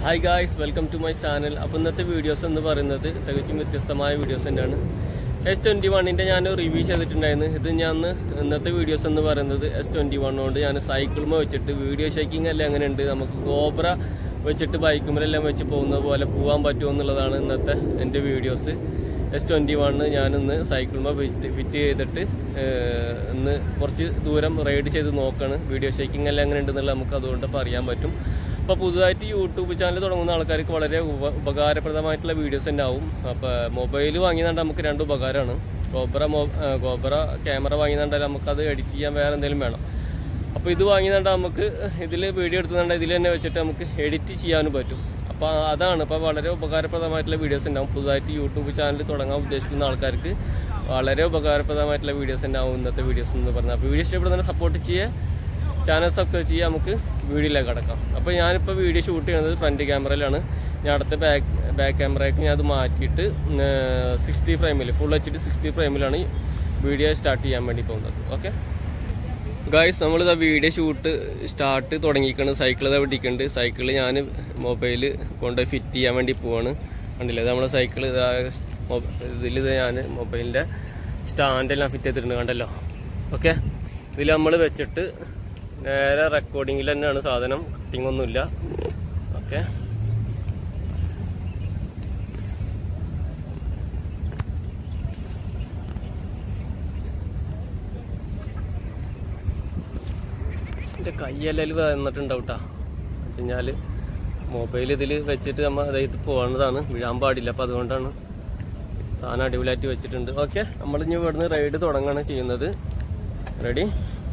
hi guys welcome to my channel അപ്പോൾ ഇന്നത്തെ videos എന്ന് പറയുന്നത് തികച്ചും വ്യത്യസ്തമായ വീഡിയോസ് തന്നെയാണ് എസ് ട്വൻറ്റി വണ്ണിൻ്റെ ഞാൻ റിവ്യൂ ചെയ്തിട്ടുണ്ടായിരുന്നു ഇത് ഞാൻ ഇന്ന് ഇന്നത്തെ വീഡിയോസ് എന്ന് പറയുന്നത് എസ് ട്വൻറ്റി വണ്ണുകൊണ്ട് ഞാൻ സൈക്കിളുമ വെച്ചിട്ട് വീഡിയോ ഷേക്കിംഗ് എല്ലാം എങ്ങനെ ഉണ്ട് നമുക്ക് ഗോബ്ര വെച്ചിട്ട് ബൈക്കുമെല്ലാം വെച്ച് പോകുന്നത് പോലെ പോകാൻ പറ്റുമോ എന്നുള്ളതാണ് ഇന്നത്തെ എൻ്റെ വീഡിയോസ് എസ് ട്വൻറ്റി വണ്ണ് ഞാനിന്ന് സൈക്കിളുമ ഫിറ്റ് ഫിറ്റ് ചെയ്തിട്ട് ഏഹ്, ഇന്ന് കുറച്ച് ദൂരം റൈഡ് ചെയ്ത് നോക്കാണ് വീഡിയോ ഷേക്കിംഗ് എല്ലാം എങ്ങനെ ഉണ്ടെന്നുള്ളത് നമുക്ക് അതുകൊണ്ട് ഇപ്പോൾ അറിയാൻ പറ്റും അപ്പോൾ പുതുതായിട്ട് യൂട്യൂബ് ചാനൽ തുടങ്ങുന്ന ആൾക്കാർക്ക് വളരെ ഉപ ഉപകാരപ്രദമായിട്ടുള്ള വീഡിയോസ് തന്നെ ആവും അപ്പോൾ മൊബൈൽ വാങ്ങിയതുകൊണ്ട് നമുക്ക് രണ്ട് ഉപകാരമാണ് ഗോബ്ര മൊ ഗോബ്ര ക്യാമറ വാങ്ങിയതുകൊണ്ട് നമുക്കത് എഡിറ്റ് ചെയ്യാൻ വേറെ എന്തെങ്കിലും വേണം അപ്പോൾ ഇത് വാങ്ങിയതുകൊണ്ട് നമുക്ക് ഇതിൽ വീഡിയോ എടുത്തുകൊണ്ട് ഇതിൽ തന്നെ വെച്ചിട്ട് നമുക്ക് എഡിറ്റ് ചെയ്യാനും പറ്റും അപ്പോൾ അതാണ് ഇപ്പോൾ വളരെ ഉപകാരപ്രദമായിട്ടുള്ള വീഡിയോസ് ഉണ്ടാവും പുതുതായിട്ട് യൂട്യൂബ് ചാനൽ തുടങ്ങാൻ ഉദ്ദേശിക്കുന്ന ആൾക്കാർക്ക് വളരെ ഉപകാരപ്രദമായിട്ടുള്ള വീഡിയോസ് ഉണ്ടാവും ഇന്നത്തെ വീഡിയോസ് എന്ന് പറഞ്ഞാൽ അപ്പോൾ വീഡിയോ ഇഷ്ടപ്പെടുന്ന സപ്പോർട്ട് ചെയ്യുക ചാനൽ സബ്സ്ക്രൈബ് ചെയ്യുക നമുക്ക് വീഡിയോയിലേക്ക് കിടക്കാം അപ്പോൾ ഞാനിപ്പോൾ വീഡിയോ ഷൂട്ട് ചെയ്യുന്നത് ഫ്രണ്ട് ക്യാമറയിലാണ് ഞാൻ അടുത്ത ബാക്ക് ബാക്ക് ക്യാമറയ്ക്ക് ഞാൻ അത് മാറ്റിയിട്ട് സിക്സ്റ്റി ഫ്രെയിമിൽ ഫുൾ എച്ച് ഡി സിക്സ്റ്റി ഫ്രെയിമിലാണ് ഈ വീഡിയോ സ്റ്റാർട്ട് ചെയ്യാൻ വേണ്ടി പോകുന്നത് ഓക്കെ ഗായ്സ് നമ്മളിതാ വീഡിയോ ഷൂട്ട് സ്റ്റാർട്ട് തുടങ്ങിയിരിക്കുന്നത് സൈക്കിൾ ഇതാ പിടിക്കുന്നുണ്ട് സൈക്കിൾ ഞാൻ മൊബൈൽ കൊണ്ടുപോയി ഫിറ്റ് ചെയ്യാൻ വേണ്ടി പോവാണ് കണ്ടില്ലേ ഇത് നമ്മുടെ സൈക്കിൾ ഇതാ ഇതിൽ ഇത് ഞാൻ മൊബൈലിൻ്റെ സ്റ്റാൻഡെല്ലാം ഫിറ്റ് ചെയ്തിട്ടുണ്ട് കണ്ടല്ലോ ഓക്കെ ഇതിൽ നമ്മൾ വെച്ചിട്ട് നേരെ റെക്കോർഡിങ്ങിൽ തന്നെയാണ് സാധനം കട്ടിംഗ് ഒന്നുമില്ല ഓക്കെ എൻ്റെ കയ്യെല്ലാം വന്നിട്ടുണ്ടാവും കേട്ടോ കഴിഞ്ഞാൽ മൊബൈൽ ഇതിൽ വെച്ചിട്ട് നമ്മൾ അതായത് പോകുന്നതാണ് വീഴാൻ പാടില്ല അപ്പോൾ അതുകൊണ്ടാണ് സാധനം അടിപൊളിയായിട്ട് വെച്ചിട്ടുണ്ട് ഓക്കെ നമ്മളിനി ഇവിടുന്ന് റൈഡ് തുടങ്ങുകയാണ് ചെയ്യുന്നത് റെഡി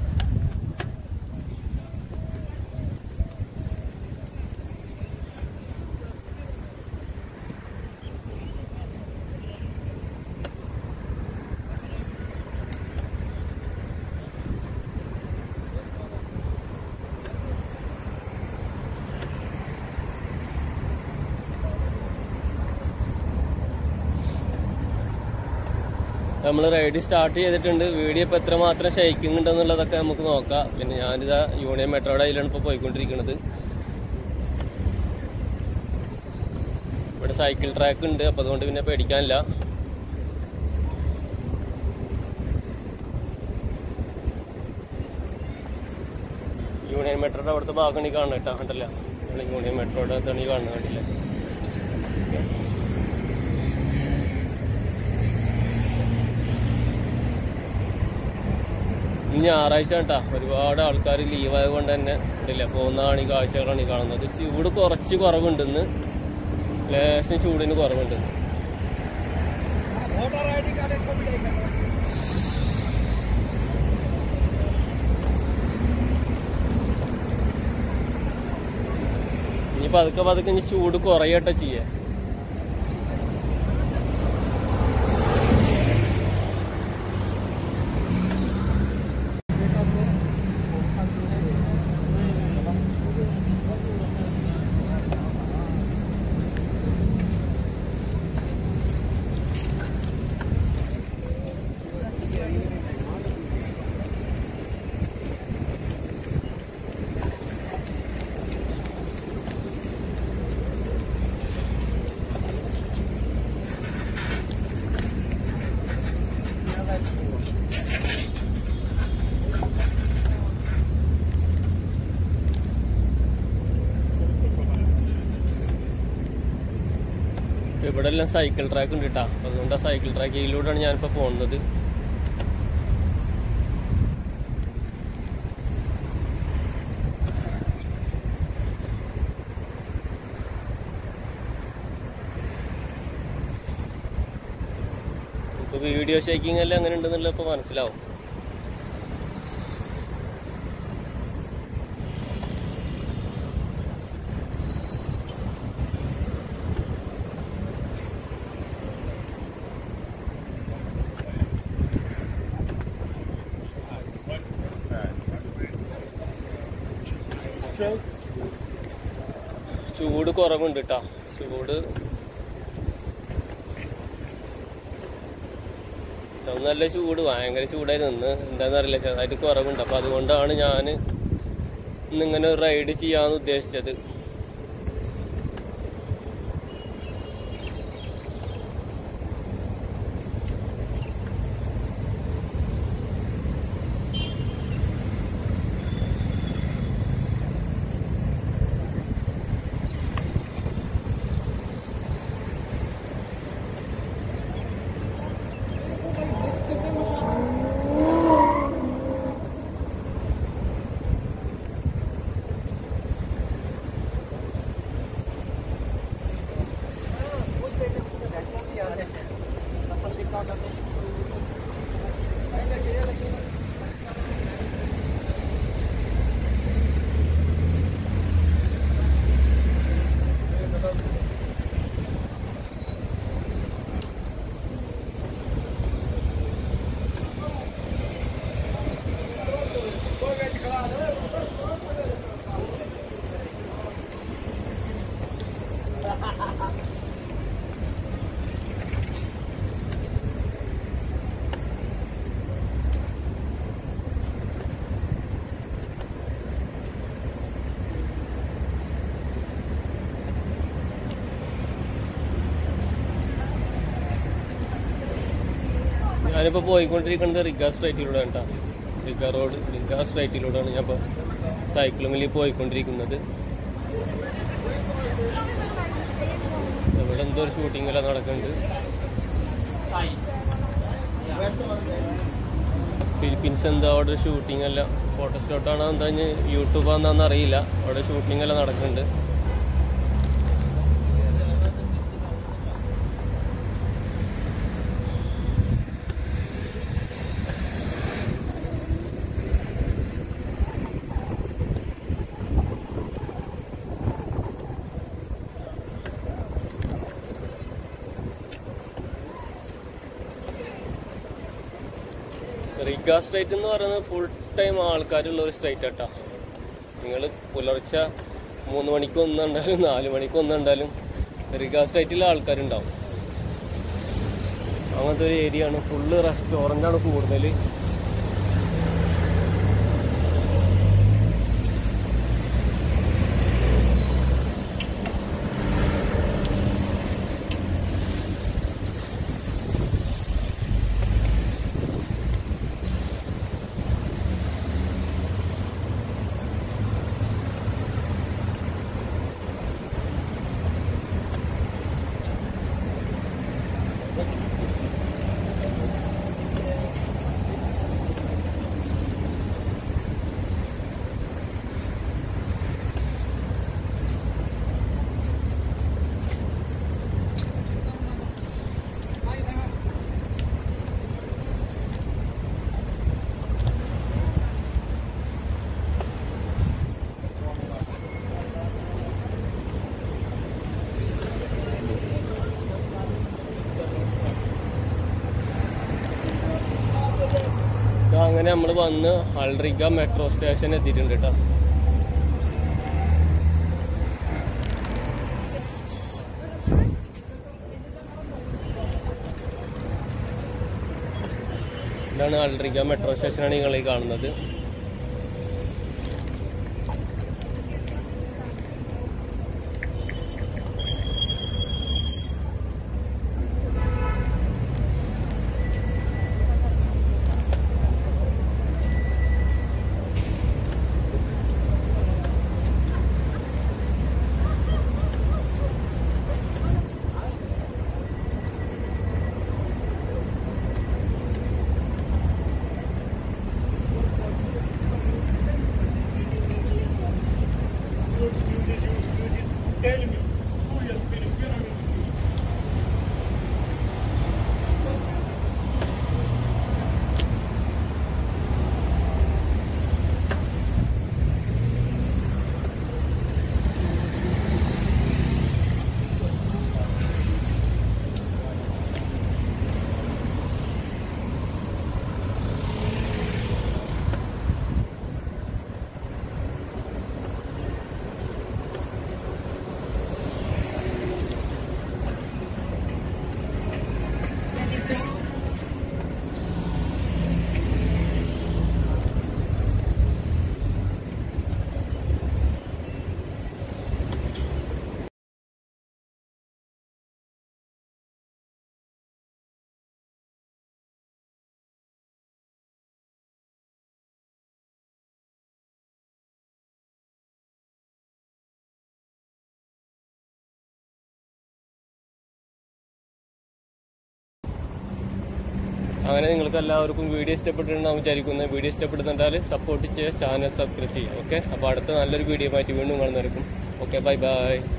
നമ്മൾ റൈഡ് സ്റ്റാർട്ട് ചെയ്തിട്ടുണ്ട് വീഡിയോ ഇപ്പോൾ എത്രമാത്രം ഷെയ്ക്കിംഗ് ഉണ്ടെന്നുള്ളതൊക്കെ നമുക്ക് നോക്കാം പിന്നെ ഞാനിതാ യൂണിയൻ മെട്രോയുടെ അതിലാണ് ഇപ്പോൾ പോയിക്കൊണ്ടിരിക്കുന്നത് ഇവിടെ സൈക്കിൾ ട്രാക്ക് ഉണ്ട് അപ്പോൾ അതുകൊണ്ട് പിന്നെ പേടിക്കാനില്ല യൂണിയൻ മെട്രോയുടെ അവിടുത്തെ ഭാഗമാണ് ഈ കാണുന്നത് കേട്ടോ കണ്ടല്ല നമ്മൾ യൂണിയൻ മെട്രോയുടെ അടുത്താണ് ഈ കാണുന്നത് കണ്ടില്ല ഇനി ഞായറാഴ്ച കേട്ടാ ഒരുപാട് ആൾക്കാർ ലീവ് ആയതുകൊണ്ട് തന്നെ ഇല്ല പോകുന്നതാണ് ഈ കാഴ്ചകളാണ് ഈ കാണുന്നത് ചൂട് കുറച്ച് കുറവുണ്ടെന്ന് ലേശം ചൂടിന് കുറവുണ്ട് ഇനി പതുക്കെ പതുക്കെ ഇനി ചൂട് കുറയട്ടെ ചെയ്യേ ഇവിടെ എല്ലാം സൈക്കിൾ ട്രാക്ക് ഉണ്ട് കേട്ടോ അതുകൊണ്ട് ആ സൈക്കിൾ ട്രാക്കിലൂടെയാണ് ഞാനിപ്പോൾ പോകുന്നത് ഇപ്പൊ വീഡിയോ ഷേക്കിംഗ് എല്ലാം എങ്ങനെ ഉണ്ടെന്നുള്ളത് ഇപ്പൊ മനസ്സിലാവും ചൂട് കുറവുണ്ട് കേട്ടോ ചൂട് ഇന്ന് നല്ല ചൂട് ഭയങ്കര ചൂടായിരുന്നു ഇന്ന് എന്താണെന്ന് അറിയില്ല ചെറുതായിട്ട് കുറവുണ്ട് അപ്പൊ അതുകൊണ്ടാണ് ഞാൻ ഇന്നിങ്ങനെ ഒരു റൈഡ് ചെയ്യാന്ന് ഉദ്ദേശിച്ചത് ഞാനിപ്പോൾ പോയിക്കൊണ്ടിരിക്കുന്നത് റിഗ സ്ട്രൈറ്റിലൂടെ കേട്ടോ റിഗ റോഡ് റിഗ സ്ട്രൈറ്റിലൂടെയാണ് ഞാൻ ഇപ്പോൾ സൈക്കിളുമിൽ പോയിക്കൊണ്ടിരിക്കുന്നത് ഇവിടെ എന്തോ ഒരു ഷൂട്ടിംഗ് എല്ലാം നടക്കുന്നുണ്ട് ഫിലിപ്പീൻസ് എന്താ അവിടെ ഷൂട്ടിംഗ് എല്ലാം ഫോട്ടോസ്റ്റോട്ടാണോ എന്താ ഇനി യൂട്യൂബാന്നാന്ന് അറിയില്ല അവിടെ ഷൂട്ടിംഗ് എല്ലാം നടക്കുന്നുണ്ട് റിഗ സ്ട്രൈറ്റ് എന്ന് പറയുന്നത് ഫുൾ ടൈം ആൾക്കാരുള്ള ഒരു സ്ട്രൈറ്റ് ആട്ടാ നിങ്ങൾ പുലർച്ചെ മൂന്ന് മണിക്ക് ഒന്നുണ്ടാലും നാല് മണിക്ക് ഒന്നുണ്ടാലും റിഗ സ്ട്രൈറ്റിൽ ആൾക്കാരുണ്ടാവും അങ്ങനത്തെ ഒരു ഏരിയ ആണ് ഫുള്ള് റെസ്റ്റോറൻ്റ് ആണ് കൂടുതൽ ദാ അങ്ങനെ നമ്മൾ വന്ന് അൾറിഗ മെട്രോ സ്റ്റേഷൻ എത്തിയിട്ടുണ്ട് കേട്ടോ ഇതാണ് അൾറിഗ മെട്രോ സ്റ്റേഷനാണ് നിങ്ങൾ ഈ കാണുന്നത് അങ്ങനെ നിങ്ങൾക്ക് എല്ലാവർക്കും വീഡിയോ ഇഷ്ടപ്പെട്ടിട്ടുണ്ടാവും വിചാരിക്കുന്നു വീഡിയോ ഇഷ്ടപ്പെടുന്നുണ്ടാൽ സപ്പോർട്ട് ചെയ്യുക ചാനൽ സബ്സ്ക്രൈബ് ചെയ്യുക ഓക്കെ അപ്പോൾ അടുത്ത നല്ലൊരു വീഡിയോ ആയിട്ട് വീണ്ടും കാണുന്നവർക്കും ഓക്കെ ബൈ ബൈ